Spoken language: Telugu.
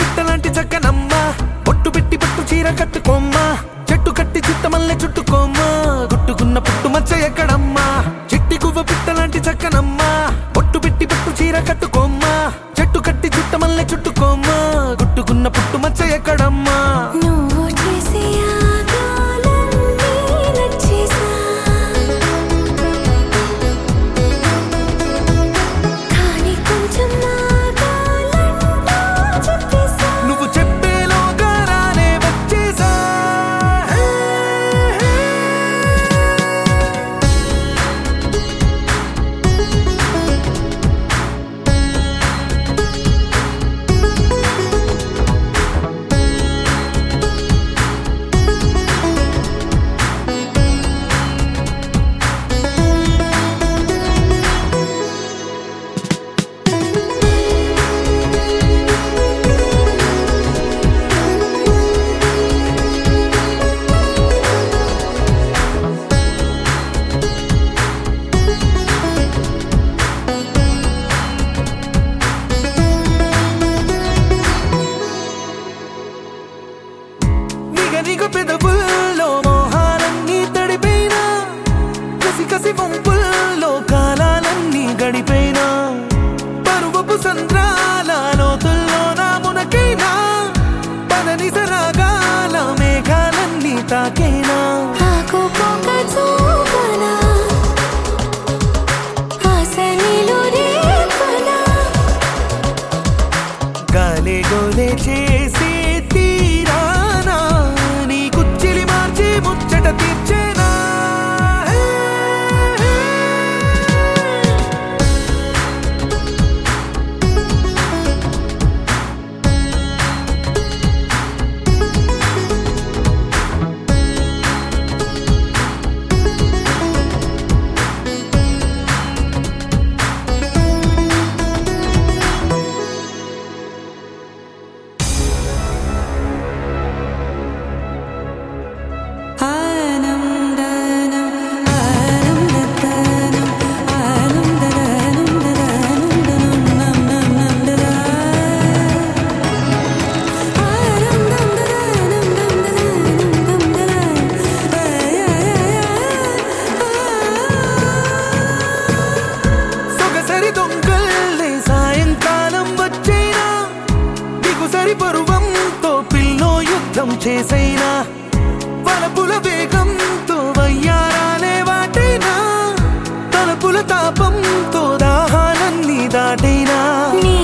పిట్టలాంటి చక్కనమ్మ పొట్టు పెట్టి పట్టు చీర కట్టుకోమ్మా చెట్టు కట్టి చుట్టమల్లె చుట్టుకోమ్మా గుట్టుకున్న పుట్టు మచ్చ ఎక్కడమ్మా చిట్టి గువ్వ పిట్టలాంటి చక్కనమ్మ పొట్టు పెట్టి పట్టు చీర కట్టుకోమ్మా చెట్టు కట్టి చుట్టమల్లె చుట్టుకోమ్మా గుట్టుకున్న పుట్టు మచ్చ ఎక్కడమ్మా నువ్వు చేసే ఆగాలన్నీ నచ్చేసా కానీ కొంచెం ఆగాలంటూ చెప్పేసా నువ్వు చెప్పేలోగా రానే వచ్చేసా నిగనిగ పెదవుల్లో మోహాలన్నీ తడిపోయినా కసి కసి వంపుల్లో కాలాలన్నీ గడిపోయినా పరువపు సంద్రాల లోతుల్లో నా మునకైనా పదని సరాగాల మేఘాలన్నీ తాకేనా ఆకు పోక చూపనా ఆశ నీలో రేపనా గాలే గోలే చేసే తీరానా నీ కుచ్చిలి మార్చి ముచ్చట తీర్చేనా సొగసరి దొంగల్లే సాయంకాలం వచ్చైనా దిగుసరి పరువంతో పిల్లో యుద్ధం చేసైనా వలపుల వేగంతో వయ్యారాలే వాటైనా తలపుల తాపంతో దాహాలన్నీ దాటైనా నీ